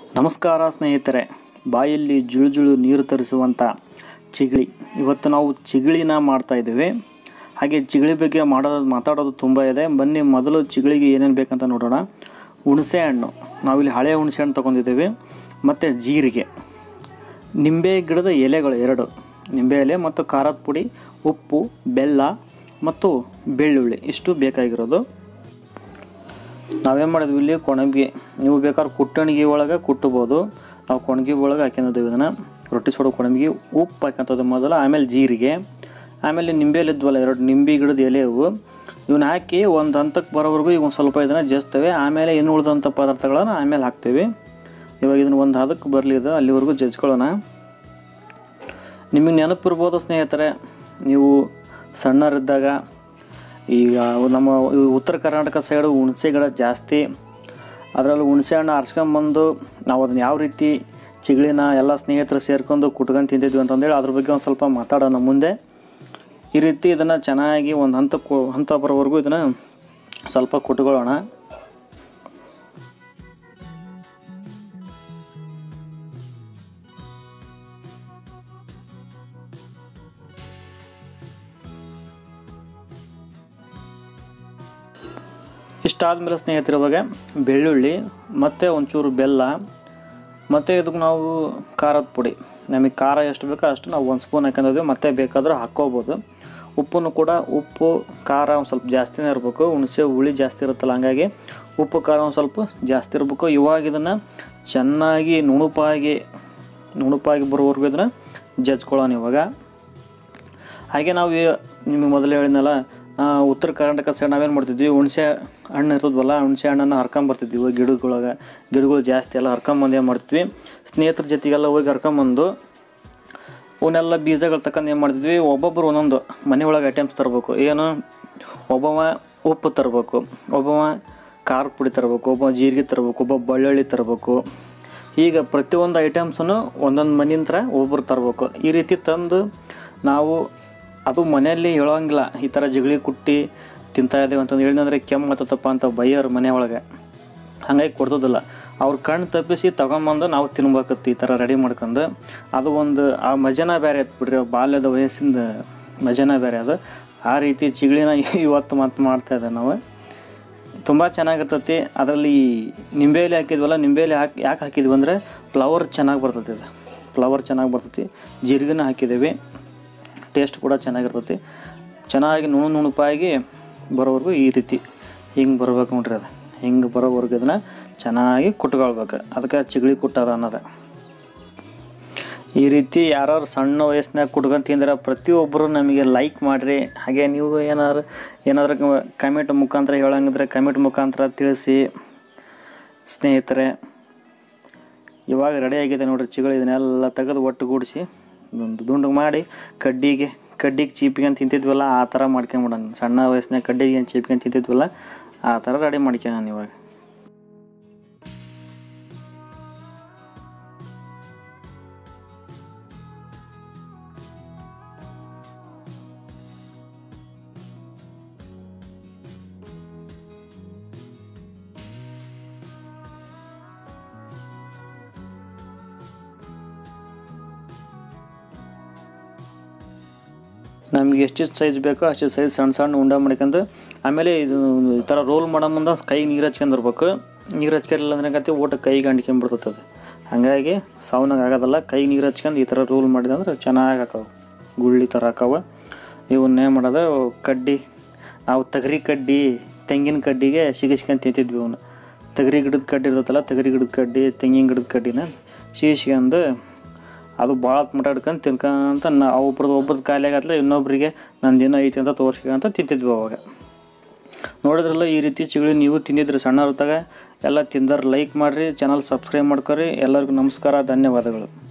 ನಮಸ್ಕಾರ ಸ್ನೇಹಿತರೆ ಬಾಯಲ್ಲಿ ಜುಳು ಜುಳು ನೀರು ತರಿಸುವಂಥ ಚಿಗಳಿ ಇವತ್ತು ನಾವು ಚಿಗಳಿನ ಮಾಡ್ತಾ ಇದ್ದೀವಿ ಹಾಗೆ ಚಿಗಳಿ ಬಗ್ಗೆ ಮಾಡೋದು ಮಾತಾಡೋದು ತುಂಬ ಇದೆ ಬನ್ನಿ ಮೊದಲು ಚಿಗಳಿಗೆ ಏನೇನು ಬೇಕಂತ ನೋಡೋಣ ಹುಣಸೆ ಹಣ್ಣು ನಾವಿಲ್ಲಿ ಹಳೆಯ ಹುಣಸೆ ಹಣ್ಣು ತೊಗೊಂಡಿದ್ದೀವಿ ಮತ್ತು ಜೀರಿಗೆ ನಿಂಬೆ ಗಿಡದ ಎಲೆಗಳು ಎರಡು ನಿಂಬೆ ಎಲೆ ಮತ್ತು ಖಾರದ ಪುಡಿ ಉಪ್ಪು ಬೆಲ್ಲ ಮತ್ತು ಬೆಳ್ಳುಳ್ಳಿ ಇಷ್ಟು ಬೇಕಾಗಿರೋದು ನಾವೇನು ಮಾಡಿದ್ವಿ ಇಲ್ಲಿ ಕೊಣಗಿ ನೀವು ಬೇಕಾದ್ರೆ ಕುಟ್ಟಣಿಗೆ ಒಳಗೆ ಕುಟ್ಟಬೋದು ನಾವು ಕೊಣಗಿ ಒಳಗೆ ಹಾಕ್ಯಂದಿದ್ದೀವಿ ಇದನ್ನು ರೊಟ್ಟಿ ಸುಡೋ ಕೊಣಗಿ ಉಪ್ಪು ಹಾಕ್ಯಂತದ್ದು ಮೊದಲು ಆಮೇಲೆ ಜೀರಿಗೆ ಆಮೇಲೆ ನಿಂಬೆ ಎಲೆ ಇದ್ವಲ್ಲ ಎರಡು ನಿಂಬೆ ಗಿಡದ ಎಲೆ ಅವು ಇವನ್ನ ಹಾಕಿ ಒಂದು ಹಂತಕ್ಕೆ ಬರೋವರೆಗೂ ಈಗ ಒಂದು ಸ್ವಲ್ಪ ಇದನ್ನು ಜಜ್ತೇವೆ ಆಮೇಲೆ ಇನ್ನು ಉಳಿದಂಥ ಪದಾರ್ಥಗಳನ್ನು ಆಮೇಲೆ ಹಾಕ್ತೇವೆ ಇವಾಗ ಇದನ್ನು ಒಂದು ಹದಕ್ಕೆ ಬರಲಿ ಇದು ಅಲ್ಲಿವರೆಗೂ ಜಜ್ಕೊಳ್ಳೋಣ ನಿಮಗೆ ನೆನಪಿರ್ಬೋದು ಸ್ನೇಹಿತರೆ ನೀವು ಸಣ್ಣರಿದ್ದಾಗ ಈಗ ನಮ್ಮ ಈ ಉತ್ತರ ಕರ್ನಾಟಕ ಸೈಡು ಹುಣಸೆ ಗಿಡ ಜಾಸ್ತಿ ಅದರಲ್ಲೂ ಹುಣಸೆ ಹಣ್ಣು ಆರಿಸ್ಕೊಂಬಂದು ನಾವು ಅದನ್ನ ಯಾವ ರೀತಿ ಚಿಗಳಿನ ಎಲ್ಲ ಸ್ನೇಹಿತರು ಸೇರ್ಕೊಂಡು ಕುಟ್ಕೊಂಡು ತಿಂತಿದ್ವಿ ಅಂತಂದೇಳಿ ಅದ್ರ ಬಗ್ಗೆ ಒಂದು ಸ್ವಲ್ಪ ಮಾತಾಡೋಣ ಮುಂದೆ ಈ ರೀತಿ ಇದನ್ನು ಚೆನ್ನಾಗಿ ಒಂದು ಹಂತಕ್ಕೆ ಹಂತ ಬರೋವರೆಗೂ ಇದನ್ನು ಸ್ವಲ್ಪ ಕುಟ್ಕೊಳ್ಳೋಣ ಇಷ್ಟಾದಮೇಲೆ ಸ್ನೇಹಿತರ ಇವಾಗ ಬೆಳ್ಳುಳ್ಳಿ ಮತ್ತು ಒಂಚೂರು ಬೆಲ್ಲ ಮತ್ತು ಇದಕ್ಕೆ ನಾವು ಖಾರದ ಪುಡಿ ನಮಗೆ ಖಾರ ಎಷ್ಟು ಬೇಕೋ ಅಷ್ಟು ನಾವು ಒಂದು ಸ್ಪೂನ್ ಹಾಕೊಂಡಿದ್ವಿ ಮತ್ತೆ ಬೇಕಾದ್ರೆ ಹಾಕ್ಕೋಬೋದು ಉಪ್ಪನ್ನು ಕೂಡ ಉಪ್ಪು ಖಾರ ಒಂದು ಸ್ವಲ್ಪ ಜಾಸ್ತಿನೇ ಇರಬೇಕು ಹುಣಸೆ ಹುಳಿ ಜಾಸ್ತಿ ಇರುತ್ತಲ್ಲ ಹಂಗಾಗಿ ಉಪ್ಪು ಖಾರ ಒಂದು ಸ್ವಲ್ಪ ಜಾಸ್ತಿ ಇರಬೇಕು ಇವಾಗ ಇದನ್ನು ಚೆನ್ನಾಗಿ ನುಣುಪಾಗಿ ನುಣುಪಾಗಿ ಬರೋವರೆಗೂ ಇದನ್ನು ಜಜ್ಕೊಳ್ಳೋಣ ಇವಾಗ ಹಾಗೆ ನಾವು ಈ- ನಿಮಗೆ ಮೊದಲು ಹೇಳಿದ್ನಲ್ಲ ಆ, ಉತ್ತರ ಕರ್ನಾಟಕ ಸೈಡ್ ನಾವೇನು ಮಾಡ್ತಿದ್ವಿ ಹುಣಸೆ ಹಣ್ಣು ಇರ್ತದ್ವಲ್ಲ ಹುಣಸೆ ಹಣ್ಣನ್ನು ಹರ್ಕೊಂಬರ್ತಿದ್ವಿ ಗಿಡಗಳೊಳಗೆ ಗಿಡಗಳು ಜಾಸ್ತಿ ಎಲ್ಲ ಹರ್ಕೊಂಬಂದು ಏನು ಮಾಡ್ತಿದ್ವಿ ಸ್ನೇಹಿತರ ಜೊತೆಗೆಲ್ಲ ಹೋಗಿ ಹರ್ಕೊಂಬಂದು ಅವನ್ನೆಲ್ಲ ಬೀಜಗಳು ತಗೊಂಡು ಏನು ಮಾಡ್ತಿದ್ವಿ ಒಬ್ಬೊಬ್ಬರು ಒಂದೊಂದು ಮನೆ ಒಳಗೆ ಐಟಮ್ಸ್ ತರಬೇಕು ಏನು ಒಬ್ಬವ ಉಪ್ಪು ತರಬೇಕು ಒಬ್ಬವ ಖಾರ ಪುಡಿ ತರಬೇಕು ಒಬ್ಬ ಜೀರಿಗೆ ತರಬೇಕು ಒಬ್ಬ ಬೆಳ್ಳುಳ್ಳಿ ತರಬೇಕು ಈಗ ಪ್ರತಿಯೊಂದು ಐಟಮ್ಸನ್ನು ಒಂದೊಂದು ಮನೆಯಿಂದ ಒಬ್ಬರು ತರಬೇಕು ಈ ರೀತಿ ತಂದು ನಾವು ಅದು ಮನೆಯಲ್ಲಿ ಹೇಳೋಂಗಿಲ್ಲ ಈ ಥರ ಜಗಳಿ ಕುಟ್ಟಿ ತಿಂತಾ ಇದ್ದೇವೆ ಅಂತಂದು ಹೇಳಿದ್ರೆ ಕೆಮ್ಮು ಹತ್ತಪ್ಪ ಅಂತ ಬೈಯೋರು ಮನೆ ಒಳಗೆ ಹಂಗಾಗಿ ಕೊಡ್ತದಿಲ್ಲ ಅವ್ರ ಕಣ್ಣು ತಪ್ಪಿಸಿ ತಗೊಂಬಂದು ನಾವು ತಿನ್ಬೇಕತ್ತು ಈ ಥರ ರೆಡಿ ಮಾಡ್ಕೊಂಡು ಅದು ಒಂದು ಆ ಮಜನ ಬೇರೆ ಆಯ್ತು ಬಿಡ್ರಿ ಬಾಲ್ಯದ ವಯಸ್ಸಿಂದ ಮಜನ ಬೇರೆ ಅದು ಆ ರೀತಿ ಚಿಗಳಿನ ಇವತ್ತು ಮತ್ತೆ ಮಾಡ್ತಾ ಇದ್ದೇವೆ ನಾವು ತುಂಬ ಚೆನ್ನಾಗಿರ್ತೈತಿ ಅದರಲ್ಲಿ ನಿಂಬೆ ಎಲೆ ಹಾಕಿದ್ವಲ್ಲ ನಿಂಬೆ ಎಲೆ ಹಾಕಿ ಯಾಕೆ ಹಾಕಿದ್ವಿ ಅಂದರೆ ಫ್ಲವರ್ ಚೆನ್ನಾಗಿ ಬರ್ತೈತಿ ಇದು ಫ್ಲವರ್ ಚೆನ್ನಾಗಿ ಬರ್ತೈತಿ ಜೀರಿಗೆನ ಹಾಕಿದ್ದೀವಿ ಟೇಸ್ಟ್ ಕೂಡ ಚೆನ್ನಾಗಿರ್ತೈತಿ ಚೆನ್ನಾಗಿ ನುಣು ನುಣುಪಾಗಿ ಬರೋವರೆಗೂ ಈ ರೀತಿ ಹಿಂಗೆ ಬರ್ಬೇಕು ನೋಡ್ರಿ ಅದು ಹಿಂಗೆ ಬರೋವರೆಗೂ ಇದನ್ನು ಚೆನ್ನಾಗಿ ಕುಟ್ಕೊಳ್ಬೇಕು ಅದಕ್ಕೆ ಚಿಗಳಿ ಕುಟ್ಟದ ಅನ್ನೋದು ಈ ರೀತಿ ಯಾರು ಸಣ್ಣ ವಯಸ್ಸಿನಾಗ ಕುಟ್ಕೊಂಡು ತಿಂದ್ರೆ ಪ್ರತಿಯೊಬ್ಬರು ನಮಗೆ ಲೈಕ್ ಮಾಡಿರಿ ಹಾಗೆ ನೀವು ಏನಾದ್ರು ಏನಾದ್ರು ಕಮೆಂಟ್ ಮುಖಾಂತರ ಹೇಳಂಗಿದ್ರೆ ಕಮೆಂಟ್ ಮುಖಾಂತರ ತಿಳಿಸಿ ಸ್ನೇಹಿತರೆ ಇವಾಗ ರೆಡಿ ಆಗಿದೆ ನೋಡ್ರಿ ಚಿಗಳು ಇದನ್ನೆಲ್ಲ ತೆಗೆದು ಒಟ್ಟುಗೂಡಿಸಿ ಒಂದು ದುಂಡು ಮಾಡಿ ಕಡ್ಡಿಗೆ ಕಡ್ಡಿಗೆ ಚೀಪ್ಕೊಂಡು ತಿಂತಿದ್ವಲ್ಲ ಆ ಥರ ಮಾಡ್ಕೊಂಬಿಡೋಣ ಸಣ್ಣ ವಯಸ್ಸಿನಾಗ ಕಡ್ಡಿಗೆ ಚೀಪ್ಕೊಂಡು ತಿಂತಿದ್ವಲ್ಲ ಆ ಥರ ರೆಡಿ ಮಾಡ್ಕೊಳ್ಳೋಣ ಇವಾಗ ನಮ್ಗೆ ಎಷ್ಟೆಷ್ಟು ಸೈಜ್ ಬೇಕೋ ಅಷ್ಟು ಸೈಜ್ ಸಣ್ಣ ಸಣ್ಣ ಉಂಡ ಮಾಡ್ಕೊಂಡು ಆಮೇಲೆ ಇದು ಈ ಥರ ರೋಲ್ ಮಾಡೋ ಮುಂದೆ ಕೈಗೆ ನೀರು ಹಚ್ಕೊಂಡಿರ್ಬೇಕು ನೀರು ಹಚ್ಕೊಂಡಿಲ್ಲ ಅಂದ್ರೆ ಏನಾಗತ್ತೆ ಊಟ ಕೈಗೆ ಅಂಟ್ಕೊಂಡ್ಬಿಡ್ತದೆ ಅದು ಹಾಗಾಗಿ ಸಾವನಾಗ ಆಗೋದಲ್ಲ ಕೈಗೆ ನೀರು ಹಚ್ಕೊಂಡು ಈ ಥರ ರೋಲ್ ಮಾಡಿದೆ ಅಂದ್ರೆ ಚೆನ್ನಾಗಿ ಹಾಕವು ಗುಳ್ಳಿ ಥರ ಹಾಕವ ಇವನ್ನೇ ಮಾಡೋದು ಕಡ್ಡಿ ನಾವು ತಗರಿ ಕಡ್ಡಿ ತೆಂಗಿನ ಕಡ್ಡಿಗೆ ಸಿಗಿಸ್ಕೊಂಡು ತಿಂತಿದ್ವಿ ಅವನು ತಗರಿ ಗಿಡದ ಕಡ್ಡಿ ಇರುತ್ತಲ್ಲ ತಗರಿ ಗಿಡದ ಕಡ್ಡಿ ತೆಂಗಿನ ಗಿಡದ ಕಡ್ಡಿನ ಸಿಗಿಸ್ಕೊಂಡು ಅದು ಭಾಳ ಮಟ ಹಿಡ್ಕೊಂಡು ತಿನ್ಕೊಂತ ನಾ ಒಬ್ರದ್ದು ಒಬ್ರದ್ದು ಖಾಲಿ ಆಗತ್ತಲ್ಲ ಇನ್ನೊಬ್ರಿಗೆ ನಂದು ಏನೋ ಐತಿ ಅಂತ ತೋರಿಸ್ಕೊಂತ ತಿಂತಿದ್ವಿ ಅವಾಗ ನೋಡಿದ್ರಲ್ಲ ಈ ರೀತಿ ಚಿಗಳಿ ನೀವು ತಿಂದಿದ್ರಿ ಸಣ್ಣ ಹೊತ್ತಾಗ ಎಲ್ಲ ತಿಂದಾರ ಲೈಕ್ ಮಾಡಿರಿ ಚಾನಲ್ ಸಬ್ಸ್ಕ್ರೈಬ್ ಮಾಡ್ಕೊರಿ ಎಲ್ಲರಿಗೂ ನಮಸ್ಕಾರ ಧನ್ಯವಾದಗಳು